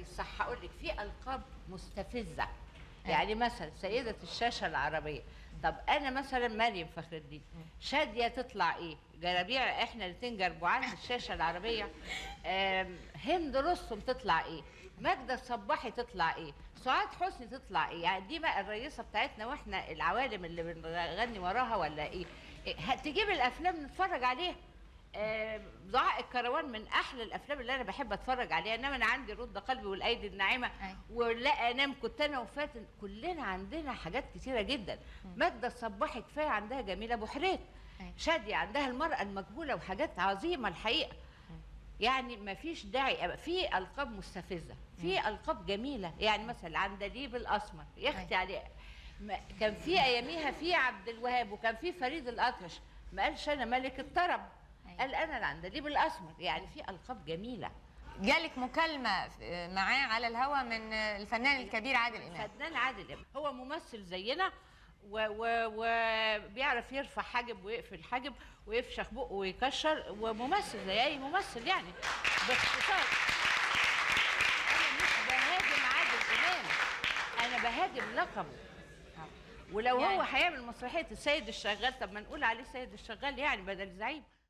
الصح هقول لك في القاب مستفزه يعني مثلا سيده الشاشه العربيه طب انا مثلا مريم فخر الدين شاديه تطلع ايه جرابيع احنا الاثنين جربوعات الشاشه العربيه آم، هند رستم تطلع ايه ماجدة الصباحي تطلع ايه سعاد حسني تطلع ايه يعني دي بقى الرئيسه بتاعتنا واحنا العوالم اللي بنغني وراها ولا ايه إيه، هتجيب الافلام نتفرج عليها آه، ضاع الكروان من احلى الافلام اللي انا بحب اتفرج عليها انما انا عندي رد قلبي والايدي الناعمه أي. ولا انام كنت انا وفاتن كلنا عندنا حاجات كتيره جدا ماجده الصباحي كفايه عندها جميله ابو حريت أي. شاديه عندها المراه المجهوله وحاجات عظيمه الحقيقه يعني ما فيش داعي أبقى- في القاب مستفزه في القاب جميله يعني مثلا عندليب الاسمر يا اختي أي. عليه ما- كان في اياميها في عبد الوهاب وكان في فريد الاطرش ما قالش انا ملك الطرب أي. قال انا العندليب الاسمر يعني في القاب ججميله جالك مكالمه آه، معاه على الهوا من آه، الفنان الكبير عادل امام فنان عادل امام هو ممثل زينا وبيعرف يرفع حاجب ويقفل حاجب ويفشخ بقه ويكشر وممثل زي اي ممثل يعني باختصار انا مش بهاجم عادل امام انا بهاجم لقبه ولو يعني- هو هيعمل مسرحيه السيد الشغال طب ما نقول عليه سيد الشغال يعني بدل زعيم